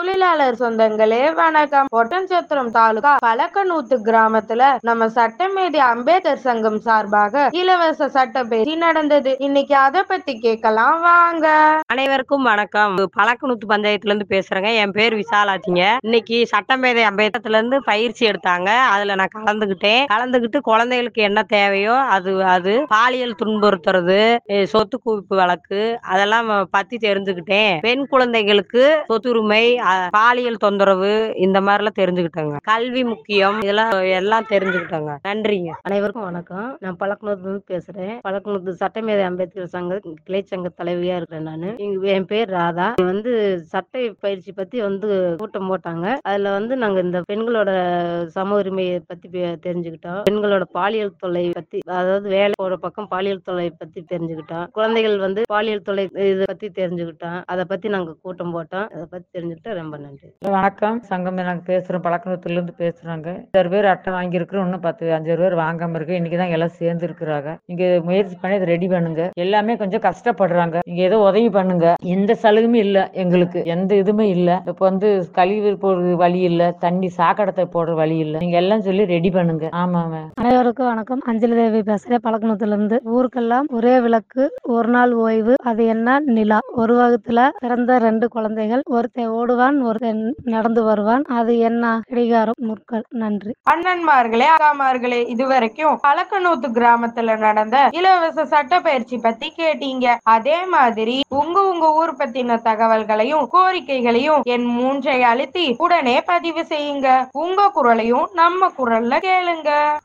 தொழிலாளர் சொந்தங்களே வணக்கம் ஒட்டன்சத்திரம் தாலுகா பழக்கநூத்து கிராமத்துல நம்ம சட்டமேதை அம்பேத்கர் சங்கம் சார்பாக இலவச சட்ட பேச்சு நடந்தது இன்னைக்கு அத பத்தி கேட்கலாம் வாங்க அனைவருக்கும் வணக்கம் பழக்கநூத்து பஞ்சாயத்துல இருந்து பேசுறேங்க என் பேர் விசாலாச்சிங்க இன்னைக்கு சட்டமேதை அம்பேத்கர்ல இருந்து பயிற்சி எடுத்தாங்க அதுல நான் கலந்துகிட்டேன் கலந்துகிட்டு குழந்தைகளுக்கு என்ன தேவையோ அது அது பாலியல் துன்புறுத்துறது eh, சொத்து குவிப்பு வழக்கு அதெல்லாம் பத்தி தெரிஞ்சுக்கிட்டேன் பெண் குழந்தைகளுக்கு சொத்துரிமை அஹ், பாலியல் தொந்தரவு இந்த மாதிரிலாம் தெரிஞ்சுக்கிட்டேங்க கல்வி முக்கியம் இதெல்லாம் எல்லாம் தெரிஞ்சுக்கிட்டோங்க நன்றிங்க அனைவருக்கும் வணக்கம் நான் பழக்கணூர்லேருந்து பேசுறேன் பழக்கணூர் சட்டமேதை அம்பேத்கர் சங்க கிளை சங்க தலைவியா இருக்கிறேன் நான் என் பேர் ராதா இங்க வந்து சட்ட பயிற்சி பத்தி வந்து கூட்டம் போட்டாங்க அதுல வந்து நாங்க இந்த பெண்களோட சம உரிமையை பத்தி பே- தெரிஞ்சுக்கிட்டோம் பெண்களோட பாலியல் தொல்லை பத்தி அதாவது வேலை போற பக்கம் பாலியல் தொல்லை பத்தி தெரிஞ்சுக்கிட்டோம் குழந்தைகள் வந்து பாலியல் தொல்லை இதை பத்தி தெரிஞ்சுக்கிட்டோம் அதை பத்தி நாங்க கூட்டம் போட்டோம் அதை பத்தி தெரிஞ்சுக்கிட்டோம் ரொம்ப நன்றி வணக்கம் சங்கம் நாங்கள் பேசுகிறோம் பழக்கணத்துல இருந்து பேசுகிறாங்க அஞ்சாறு பேர் அட்டை வாங்கியிருக்கிறோம் இன்னும் பத்து அஞ்சாறு பேர் வாங்காமல் இருக்கு இன்னைக்கு தான் எல்லாம் சேர்ந்து இருக்கிறாங்க நீங்க முயற்சி பண்ணி அதை ரெடி பண்ணுங்க எல்லாமே கொஞ்சம் கஷ்டப்படுறாங்க நீங்க ஏதோ உதவி பண்ணுங்க எந்த சலுகையுமே இல்லை எங்களுக்கு எந்த இதுவுமே இல்லை இப்போ வந்து கழிவு போடுறது வழி இல்லை தண்ணி சாக்கடத்தை போடுற வழி இல்லை நீங்க எல்லாம் சொல்லி ரெடி பண்ணுங்க ஆமாம் அனைவருக்கும் வணக்கம் அஞ்சலி தேவி பேசுறேன் பழக்கணத்துல இருந்து ஊருக்கெல்லாம் ஒரே விளக்கு ஒரு நாள் ஓய்வு அது என்ன நிலா ஒரு வகுத்துல பிறந்த ரெண்டு குழந்தைகள் ஒருத்தன் ஓடுவான் ஒருத்தன் நடந்து வருவான் அது என்ன கடிகாரம் முற்கள் நன்றி அண்ணன்மார்களே அக்காமார்களே இதுவரைக்கும் பழக்கநூத்து கிராமத்துல நடந்த இலவச சட்ட பயிற்சி பத்தி கேட்டீங்க அதே மாதிரி உங்க உங்க ஊர் பத்தின தகவல்களையும் கோரிக்கைகளையும் என் மூன்றை அழுத்தி உடனே பதிவு செய்யுங்க உங்க குரலையும் நம்ம குரல்ல கேளுங்க